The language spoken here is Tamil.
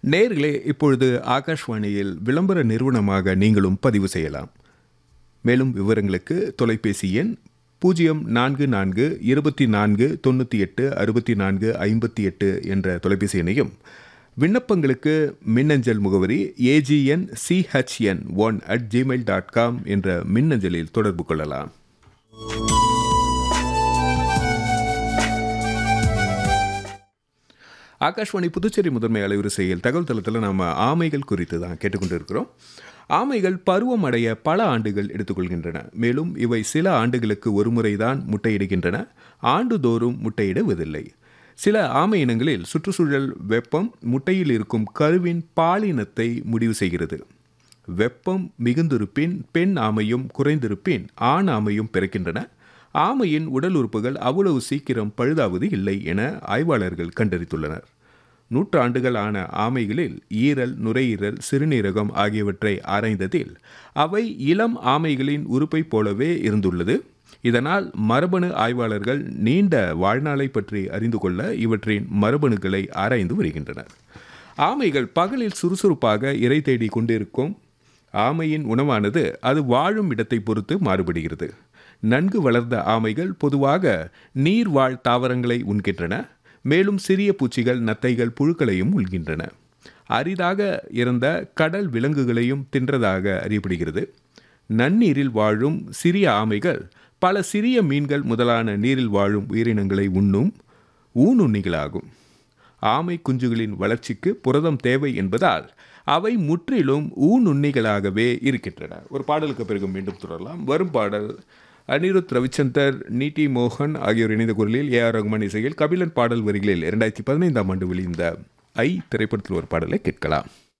நேர்களே இப்பொழுது ஆகாஷ்வாணியில் விளம்பர நிறுவனமாக நீங்களும் பதிவு செய்யலாம் மேலும் விவரங்களுக்கு தொலைபேசி எண் பூஜ்ஜியம் நான்கு நான்கு இருபத்தி நான்கு தொண்ணூற்றி எட்டு அறுபத்தி நான்கு ஐம்பத்தி எட்டு என்ற தொலைபேசி எண்ணையும் விண்ணப்பங்களுக்கு மின்னஞ்சல் முகவரி AGN CHN one at Gmail dot com என்ற மின்னஞ்சலில் தொடர்பு கொள்ளலாம் ஆகாஷ்வாணி புதுச்சேரி முதன்மை அலைவரிசையில் தகவல் தளத்தில் நாம் ஆமைகள் குறித்து தான் கேட்டுக்கொண்டு இருக்கிறோம் ஆமைகள் பருவம் அடைய பல ஆண்டுகள் எடுத்துக்கொள்கின்றன மேலும் இவை சில ஆண்டுகளுக்கு ஒரு முறைதான் முட்டையிடுகின்றன ஆண்டுதோறும் முட்டையிடுவதில்லை சில ஆமை இனங்களில் சுற்றுச்சூழல் வெப்பம் முட்டையில் இருக்கும் கருவின் பாலினத்தை முடிவு செய்கிறது வெப்பம் மிகுந்திருப்பின் பெண் ஆமையும் குறைந்திருப்பின் ஆண் ஆமையும் பிறக்கின்றன ஆமையின் உடல் உறுப்புகள் அவ்வளவு சீக்கிரம் பழுதாவது இல்லை என ஆய்வாளர்கள் கண்டறித்துள்ளனர் நூற்றாண்டுகள் ஆன ஆமைகளில் ஈரல் நுரையீரல் சிறுநீரகம் ஆகியவற்றை ஆராய்ந்ததில் அவை இளம் ஆமைகளின் உறுப்பை போலவே இருந்துள்ளது இதனால் மரபணு ஆய்வாளர்கள் நீண்ட வாழ்நாளை பற்றி அறிந்து கொள்ள இவற்றின் மரபணுக்களை ஆராய்ந்து வருகின்றனர் ஆமைகள் பகலில் சுறுசுறுப்பாக இறை தேடி கொண்டிருக்கும் ஆமையின் உணவானது அது வாழும் இடத்தை பொறுத்து மாறுபடுகிறது நன்கு வளர்ந்த ஆமைகள் பொதுவாக நீர்வாழ் தாவரங்களை உண்கின்றன மேலும் சிறிய பூச்சிகள் நத்தைகள் புழுக்களையும் உள்கின்றன அரிதாக இறந்த கடல் விலங்குகளையும் தின்றதாக அறியப்படுகிறது நன்னீரில் வாழும் சிறிய ஆமைகள் பல சிறிய மீன்கள் முதலான நீரில் வாழும் உயிரினங்களை உண்ணும் ஊனுண்ணிகளாகும் ஆமை குஞ்சுகளின் வளர்ச்சிக்கு புரதம் தேவை என்பதால் அவை முற்றிலும் ஊனுண்ணிகளாகவே இருக்கின்றன ஒரு பாடலுக்கு பிறகு மீண்டும் தொடரலாம் வரும் பாடல் அனிருத் ரவிச்சந்தர் நீட்டி மோகன் ஆகியோர் இணைந்த குரலில் ஏ ஆர் ரகுமான் இசையில் கபிலன் பாடல் வரிகளில் இரண்டாயிரத்தி பதினைந்தாம் ஆண்டு வெளிந்த ஐ திரைப்படத்தில் ஒரு பாடலை கேட்கலாம்